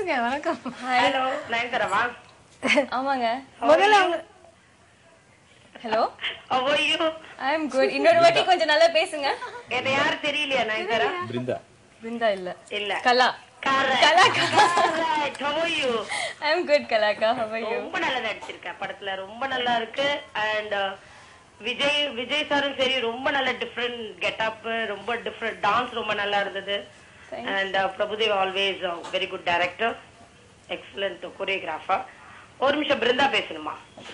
பேசுங்க வணக்கம் ஹலோ நயன்தாராவா ஆமாங்க முதல்ல அவங்க ஹலோ ஐயோ ஐ அம் குட் இன்னொரு வாட்டி கொஞ்சம் நல்லா பேசுங்க என்ன யாரும் தெரியலையா நயன்தாரா பிருந்தா பிருந்தா இல்ல இல்ல கலா Correct. கலாக்கா Correct. How are you? I am good கலாக்கா how are you ரொம்ப நல்லா நடிச்சிருக்க படத்துல ரொம்ப நல்லா இருக்கு அண்ட் விஜய் விஜய் சாரும் சரி ரொம்ப நல்ல டிஃப்ரெண்ட் கெட்டப் ரொம்ப டிஃப்ரெண்ட் டான்ஸ் ரொம்ப நல்லா இருந்தது and Prabhudev always very good director excellent choreographer ஒரு நிமிஷம் பிருந்தா பேசணுமா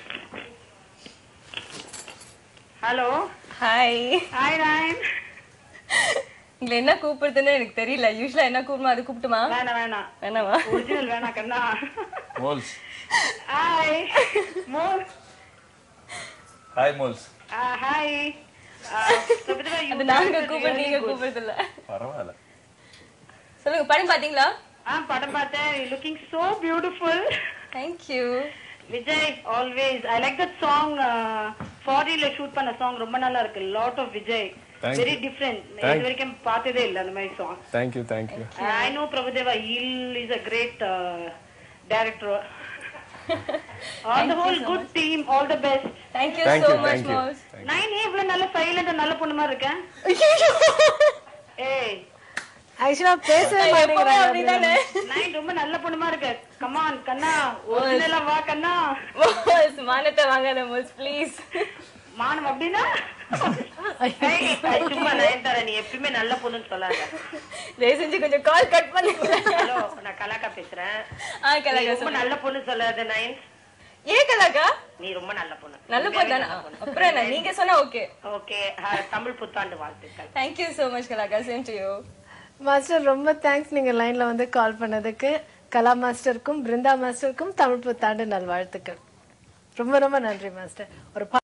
ஹலோ ஹாய் ஹாய் ராயன் உங்களை என்ன கூப்பிடுறதுன்னு எனக்கு தெரியல யூஸ்வலா என்ன கூப்பிடுமா அது கூப்பிட்டுமா வேணாம் வேணாம் வேணாமா ஒரிஜினல் வேணாம் கண்ணா மோல்ஸ் ஹாய் மோர் ஹாய் மோல்ஸ் ஹாய் அது நாங்க கூப்பிடுறது நீங்க கூப்பிடுறது இல்ல பரவாயில்ல சொல்லுங்க படம் பாத்தீங்களா ஆ படம் பார்த்தேன் looking so beautiful thank you Vijay always I like that song ஃபாரின்ல ஷூட் பண்ண சாங் ரொம்ப நல்லா இருக்கு lot of Vijay Thank very you. Different Thank இது வரைக்கும் பார்த்ததே இல்ல அந்த மாதிரி song thank you thank you I know Prabhudeva இல் is a great director all the whole good team all the best thank you Thank so you, much thank you. மோஸ் நான் ஏன் இவ்வளவு நல்ல சைலண்ட் நல்ல பொண்ணு மாதிரி இருக்கேன் ஏய் ஆக்சுவலா பேசவே எப்பவுமே மாட்டேங்கிறாங்க அப்படிதானே நான் ரொம்ப நல்ல பொண்ணுமா இருக்க கமான் கண்ணா ஒரிஜினலா வா கண்ணா மோஸ் மானத்தை வாங்காத மோஸ் ப்ளீஸ் மானம் அப்படின்னா ஏய், அது சும்மா நயன்தாரா நீ எப்பயுமே நல்ல பொண்ணுன்னு சொல்லாத தயவு செஞ்சு கொஞ்சம் கால் கட் பண்ணுங்க ஹலோ நான் கலாக்கா பேசுறேன் ஆ நீ கலாக்கா ரொம்ப சொல்லுங்க நல்ல பொண்ணு சொல்லாத நயன் ஏன் கலாக்கா நீ ரொம்ப நல்ல பொண்ணு நல்ல பொண்ணு தானே அப்புறம் என்ன நீங்க சொன்னா ஓகே ஓகே தமிழ் புத்தாண்டு வாழ்த்துக்கள் தேங்க்யூ so much கலாக்கா சேம் டு யூ மாஸ்டர் ரொம்ப தேங்க்ஸ் நீங்க லைன்ல வந்து கால் பண்ணதுக்கு கலா மாஸ்டருக்கும் பிருந்தா மாஸ்டருக்கும் தமிழ் புத்தாண்டு நல்வாழ்த்துக்கள் ரொம்ப ரொம்ப நன்றி மாஸ்டர் ஒரு